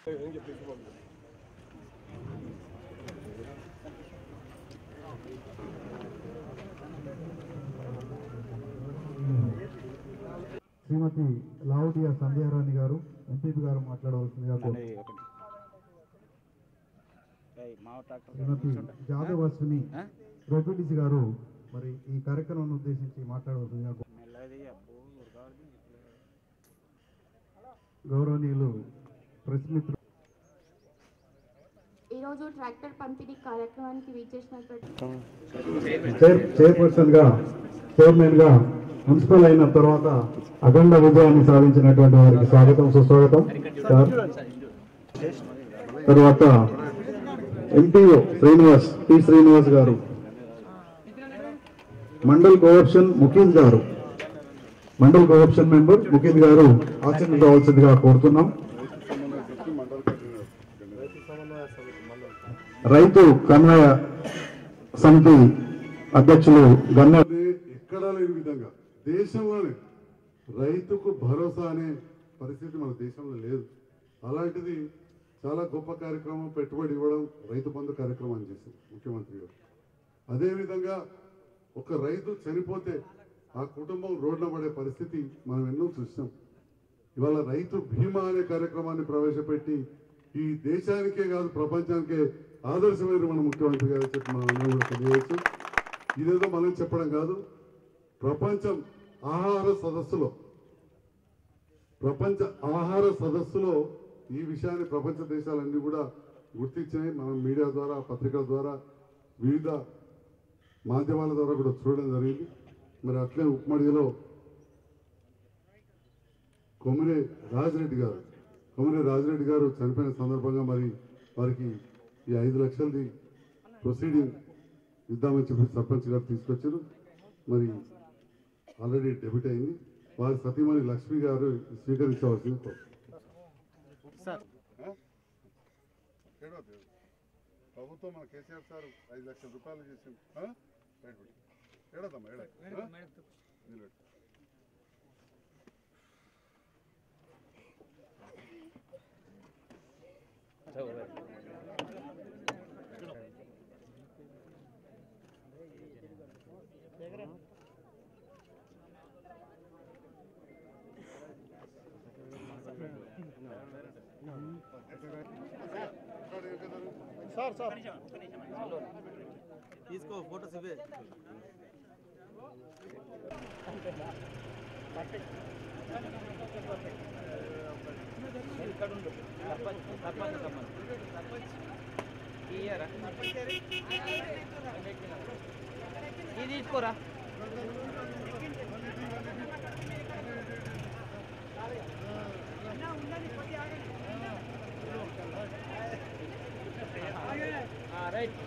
శ్రీమతి లావుడియా సంధ్యారాణి గారు ఎంపీపీ గారు మాట్లాడవలసిందిగా కోరు- శ్రీమతి జాదవ్ అశ్విని రఘుడిసి గారు మరి ఈ కార్యక్రమాన్ని ఉద్దేశించి మాట్లాడవలసిందిగా కోరు- గౌరవనీయులు ప్రెస్ మిత్రులు ఈరోజు ట్రాక్టర్ పంపిణీ కార్యక్రమానికి విచ్చేసినటువంటి చైర్ చైర్పర్సన్ గా చైర్మన్ గా మున్సిపల్ అయిన తర్వాత అఖండ విజయాన్ని సాధించినటువంటి వారికి స్వాగతం సుస్వాగతం సార్ తర్వాత ఎంపీఓ శ్రీనివాస్ టి శ్రీనివాస్ గారు మండల్ కోఆప్షన్ ముఖీద్ గారు మండల్ కోఆప్షన్ మెంబర్ ముఖీద్ గారు ఆశీర్వదించవలసిందిగా కోరుతున్నాం రైతు కన్వయ సమితి అధ్యక్షులు గన్న ఎక్కడా లేని విధంగా దేశంలోనే రైతుకు భరోసా అనే పరిస్థితి మన దేశంలో లేదు అలాంటిది చాలా గొప్ప కార్యక్రమం పెట్టుబడి ఇవ్వడం రైతు బంధు కార్యక్రమం చేసింది ముఖ్యమంత్రి గారు అదేవిధంగా ఒక రైతు చనిపోతే ఆ కుటుంబం రోడ్ల పడే పరిస్థితి మనం ఎన్నో చూసాం ఇవాళ రైతు బీమా అనే కార్యక్రమాన్ని ప్రవేశపెట్టి ఈ దేశానికే కాదు ప్రపంచానికే ఆదర్శమైన మన ముఖ్యమంత్రి గారు చెప్పి మనం అందరం కూడా తెలియవచ్చు ఇదేదో మనం చెప్పడం కాదు ప్రపంచం ఆహార సదస్సులో ప్రపంచ ఆహార సదస్సులో ఈ విషయాన్ని ప్రపంచ దేశాలన్నీ కూడా గుర్తించినాయి మనం మీడియా ద్వారా పత్రికల ద్వారా వివిధ మాధ్యమాల ద్వారా కూడా చూడడం జరిగింది మరి అట్లే ఉప్మడిలో కొమిరే రాజిరెడ్డి గారు కొమిరే రాజిరెడ్డి గారు చనిపోయిన సందర్భంగా మరి వారికి ఈ ఐదు లక్షలది ప్రొసీడింగ్ ఇద్దామని చెప్పి సర్పంచ్ గారు తీసుకొచ్చారు మరి ఆల్రెడీ డెబిట్ అయింది వారి సతీమణి లక్ష్మి గారు స్వీకరించవలసింది కోరు- ప్రభుత్వం మన కేసీఆర్ సార్ ఐదు లక్షల రూపాయలు చేసింది ఏడదమ్మా ఏడ తీసుకో ఫోటోస్ ఇవే ఇది తీసుకోరా రైట్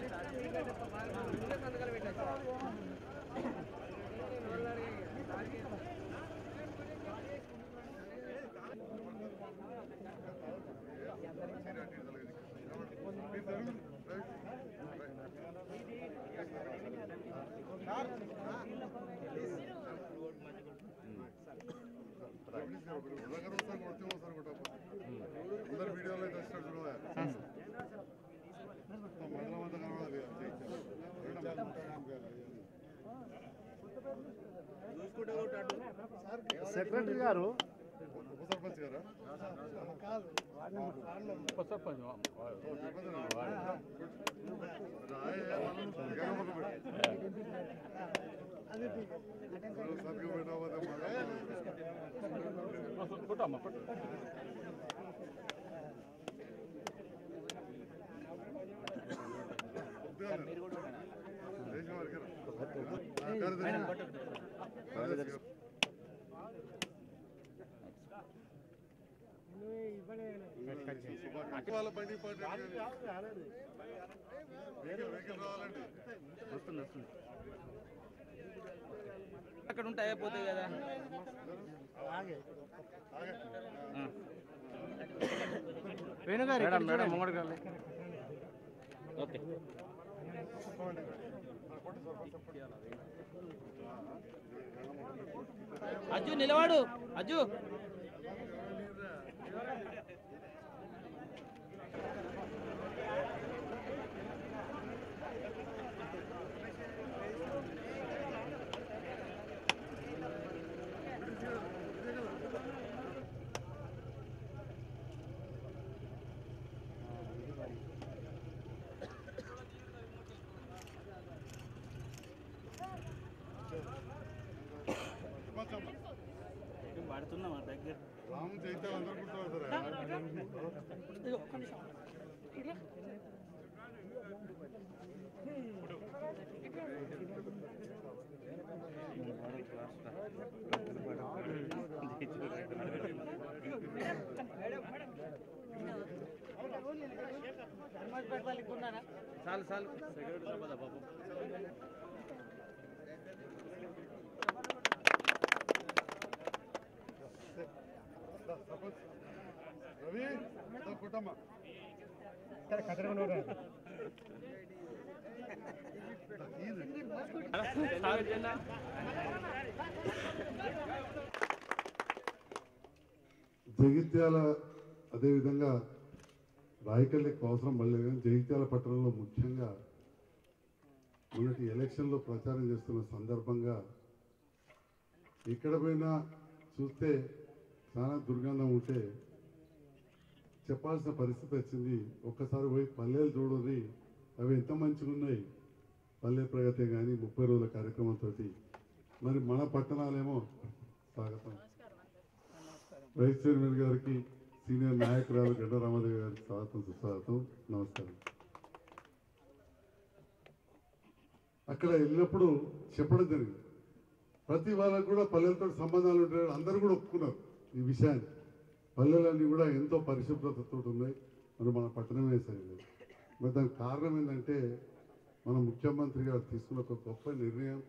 అందరు వీడియోలో అయితే వస్తాడు చూడదా మండలం అంతా కనబడదు సెక్రటరీ గారు ఉప సర్పంచ్ గారా వాళ్ళ బండి పాట వెహికల్ రావాలండి వస్తుంది వస్తుంది అక్కడ ఉంటే అయిపోతాయి కదా ఆ. మేడం మేడం ముంగడికి రండి. ఓకే అజ్జు నిలవాడు అజ్జు అడుగుతున్నామా దగ్గర రాము చైతన్య అందరూ గుర్తుపడతారా చాలు చాలు సెక్యూరిటీ సభదా బాబు రవి దా కుట్టమ్మ జగిత్యాల అదేవిధంగా రాయకల్ ఎక్కువ అవసరం పడలేదు కానీ జగిత్యాల పట్టణంలో ముఖ్యంగా మొన్నటి ఎలక్షన్లో ప్రచారం చేస్తున్న సందర్భంగా ఎక్కడ పోయినా చూస్తే చాలా దుర్గంధం ఉంటే చెప్పాల్సిన పరిస్థితి వచ్చింది ఒక్కసారి పోయి పల్లెలు చూడండి అవి ఎంత మంచిగా ఉన్నాయి పల్లె ప్రగతి కానీ ముప్పై రోజుల కార్యక్రమంతో మరి మన పట్టణాలేమో స్వాగతం వైస్ చైర్మన్ గారికి సీనియర్ నాయకురాలు గడ్డ రామదేవి గారికి స్వాగతం సుస్వాగతం నమస్కారం అక్కడ వెళ్ళినప్పుడు చెప్పడం జరిగింది ప్రతి వాళ్ళకు కూడా పల్లెలతో సంబంధాలు ఉంటాయి అందరూ కూడా ఒప్పుకున్నారు ఈ విషయాన్ని పల్లెలన్నీ కూడా ఎంతో పరిశుభ్రతతో ఉన్నాయి మరి మన పట్టణమే సరిలేదు మరి దానికి కారణం ఏంటంటే మన ముఖ్యమంత్రి గారు తీసుకున్న ఒక గొప్ప నిర్ణయం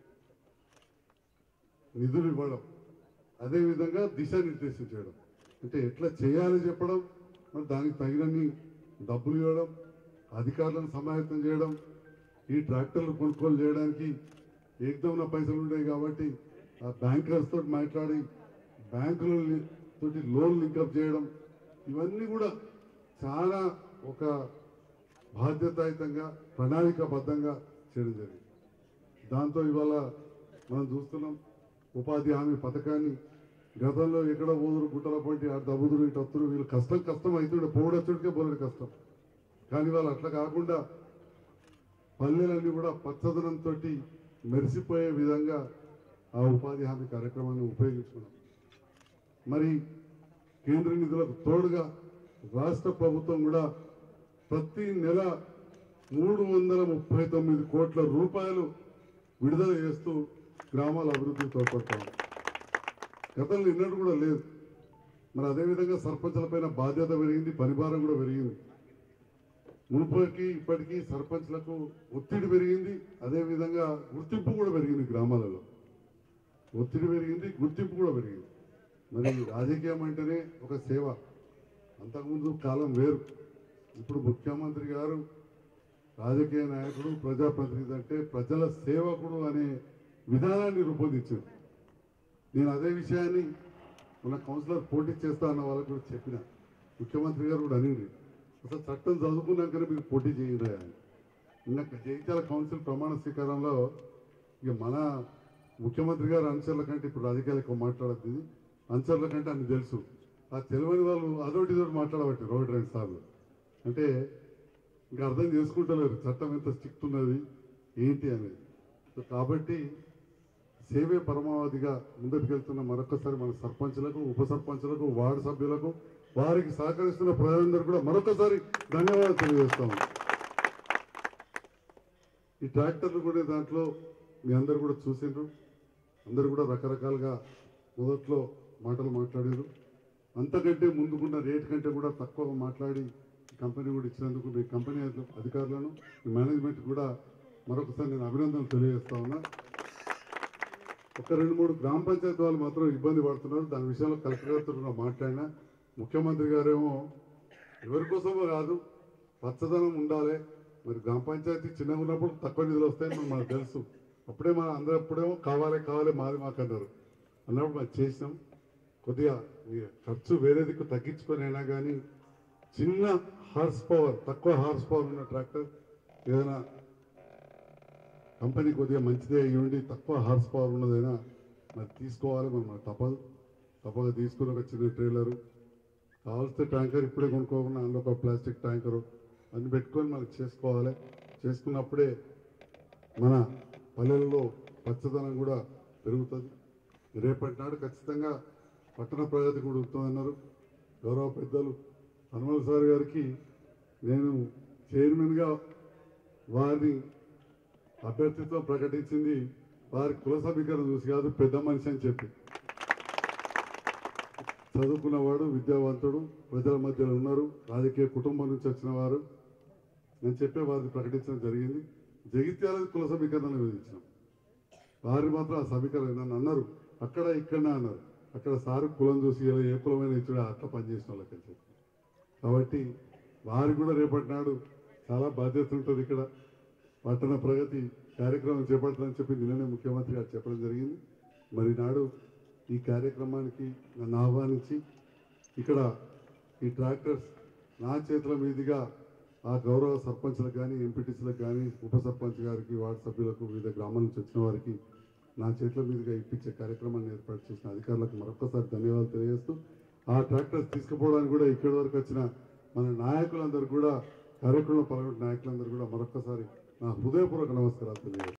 నిధులు ఇవ్వడం అదేవిధంగా దిశానిర్దేశం చేయడం అంటే ఎట్లా చేయాలో చెప్పడం మరి దానికి తగినన్ని డబ్బులు ఇవ్వడం అధికారులను సమాయత్తం చేయడం ఈ ట్రాక్టర్లు కొనుగోలు చేయడానికి ఏకదమ్న పైసలు ఉన్నాయి కాబట్టి ఆ బ్యాంకర్స్ తోటి మాట్లాడి బ్యాంకుల తోటి లోన్ లింకప్ చేయడం ఇవన్నీ కూడా చాలా ఒక బాధ్యతాయుతంగా ప్రణాళికాబద్ధంగా చేయడం జరిగింది దాంతో ఇవాళ మనం చూస్తున్నాం ఉపాధి హామీ పథకాన్ని గతంలో ఎక్కడ ఊదురు గుట్టల పొంటి ఆ దబుదురు ఇటు వస్తురు వీళ్ళు కష్టం కష్టం అవుతుండే పోవడొచ్చుడికే పోలేడు కష్టం కానీ వాళ్ళు అట్లా కాకుండా పల్లెలన్నీ కూడా పచ్చదనంతో మెరిసిపోయే విధంగా ఆ ఉపాధి హామీ కార్యక్రమాన్ని ఉపయోగించుకున్నాం మరి కేంద్ర నిధులకు తోడుగా రాష్ట్ర ప్రభుత్వం కూడా ప్రతి నెల మూడు వందల ముప్పై తొమ్మిది కోట్ల రూపాయలు విడుదల చేస్తూ గ్రామాల అభివృద్ధికి తోడ్పడతాం గతంలో ఇన్నట్టు కూడా లేదు మరి అదేవిధంగా సర్పంచులపైన బాధ్యత పెరిగింది పనిభారం కూడా పెరిగింది మునుపటికి ఇప్పటికీ సర్పంచ్లకు ఒత్తిడి పెరిగింది అదేవిధంగా గుర్తింపు కూడా పెరిగింది గ్రామాలలో ఒత్తిడి పెరిగింది గుర్తింపు కూడా పెరిగింది మరి రాజకీయం అంటేనే ఒక సేవ అంతకుముందు కాలం వేరు ఇప్పుడు ముఖ్యమంత్రి గారు రాజకీయ నాయకుడు ప్రజాప్రతినిధి అంటే ప్రజల సేవకుడు అనే విధానాన్ని రూపొందించారు నేను అదే విషయాన్ని మన కౌన్సిలర్ పోటీ చేస్తా అన్న వాళ్ళకి కూడా చెప్పిన ముఖ్యమంత్రి గారు కూడా అనింది అసలు చట్టం చదువుకున్నాకనే మీరు పోటీ చేయండి అని ఇందాక జగిత్యాల కౌన్సిల్ ప్రమాణ స్వీకారంలో ఇక మన ముఖ్యమంత్రి గారు అనుచరుల కంటే ఇప్పుడు రాజకీయాలు ఎక్కువ మాట్లాడద్దు ఇది అనుచరుల కంటే అన్ని తెలుసు ఆ తెలియని వాళ్ళు అదొకటి ఇదొకటి మాట్లాడబట్టి ఒకటి రెండు సార్లు అంటే ఇంకా అర్థం చేసుకుంటలేరు చట్టం ఎంత స్ట్రిక్ట్ ఉన్నది ఏంటి అనేది సో కాబట్టి సేవే పరమావధిగా ముందుకెళ్తున్న మరొకసారి మన సర్పంచులకు ఉప సర్పంచులకు వార్డు సభ్యులకు వారికి సహకరిస్తున్న ప్రజలందరూ కూడా మరొకసారి ధన్యవాదాలు తెలియజేస్తాము ఈ ట్రాక్టర్లు కూడా దాంట్లో మీ అందరు కూడా చూసిండ్రు అందరు కూడా రకరకాలుగా మొదట్లో మాటలు మాట్లాడారు అంతకంటే ముందుకున్న రేట్ కంటే కూడా తక్కువ మాట్లాడి ఈ కంపెనీ కూడా ఇచ్చినందుకు మీ కంపెనీ అధికారులను మీ మేనేజ్మెంట్ కూడా మరొకసారి నేను అభినందనలు తెలియజేస్తా ఉన్నా ఒక రెండు మూడు గ్రామ పంచాయతీ వాళ్ళు మాత్రం ఇబ్బంది పడుతున్నారు దాని విషయంలో కలెక్టర్ గారితో కూడా మాట్లాడినా ముఖ్యమంత్రి గారేమో ఎవరి కోసమో కాదు పచ్చదనం ఉండాలి మరి గ్రామ పంచాయతీ చిన్నగా ఉన్నప్పుడు తక్కువ నిధులు వస్తాయని మనకు మనకు తెలుసు అప్పుడే మన అందరూ అప్పుడేమో కావాలి కావాలి మాది మాకు అన్నారు అన్నప్పుడు మనం చేసినాం కొద్దిగా ఈ ఖర్చు వేరే దిక్కు తగ్గించుకొని అయినా కానీ చిన్న హార్స్ పవర్ తక్కువ హార్స్ పవర్ ఉన్న ట్రాక్టర్ ఏదైనా కంపెనీ కొద్దిగా మంచిదే అయ్యి ఉండి తక్కువ హార్స్ పవర్ ఉన్నదైనా మరి తీసుకోవాలి మనం మనకు తప్పదు తప్పగా తీసుకుని ఒక చిన్న ట్రైలరు కావాల్సిన ట్యాంకర్ ఇప్పుడే కొనుక్కోకుండా అందులో ఒక ప్లాస్టిక్ ట్యాంకరు అన్ని పెట్టుకొని మనకి చేసుకోవాలి చేసుకున్నప్పుడే మన పల్లెల్లో పచ్చదనం కూడా పెరుగుతుంది రేపటి నాడు ఖచ్చితంగా పట్టణ ప్రగతి కూడా ఉంటుందన్నారు గౌరవ పెద్దలు హనుమల్ సార్ గారికి నేను చైర్మన్గా వారిని అభ్యర్థిత్వం ప్రకటించింది వారి కుల సమీకరణ చూసి కాదు పెద్ద మనిషి అని చెప్పి చదువుకున్నవాడు విద్యావంతుడు ప్రజల మధ్యలో ఉన్నారు రాజకీయ కుటుంబం నుంచి వచ్చిన వారు నేను చెప్పే వారిని ప్రకటించడం జరిగింది జగిత్యాల కుల సమీకరణ విధించినాం వారు మాత్రం ఆ సమీకరణ నన్ను అన్నారు అక్కడ ఇక్కడ అన్నారు అక్కడ సారు కులం చూసి ఇలా ఏ కులమైన ఇచ్చుడు అట్లా పనిచేసిన వాళ్ళకి అని చెప్పి కాబట్టి వారికి కూడా రేపటి నాడు చాలా బాధ్యత ఉంటుంది ఇక్కడ పట్టణ ప్రగతి కార్యక్రమం చేపట్టాలని చెప్పి నిన్ననే ముఖ్యమంత్రి గారు చెప్పడం జరిగింది మరి నాడు ఈ కార్యక్రమానికి నన్ను ఆహ్వానించి ఇక్కడ ఈ ట్రాక్టర్స్ నా చేతుల మీదుగా ఆ గౌరవ సర్పంచ్లకు కానీ ఎంపీటీసీలకు కానీ ఉప సర్పంచ్ గారికి వార్డు సభ్యులకు వివిధ గ్రామాల నుంచి వచ్చిన వారికి నా చేతుల మీదుగా ఇప్పించే కార్యక్రమాన్ని ఏర్పాటు చేసిన అధికారులకు మరొకసారి ధన్యవాదాలు తెలియజేస్తూ ఆ ట్రాక్టర్స్ తీసుకుపోవడానికి కూడా ఇక్కడి వరకు వచ్చిన మన నాయకులందరూ కూడా కార్యక్రమంలో పాల్గొన్న నాయకులందరూ కూడా మరొకసారి నా హృదయపూర్వక నమస్కారాలు తెలియజేస్తాను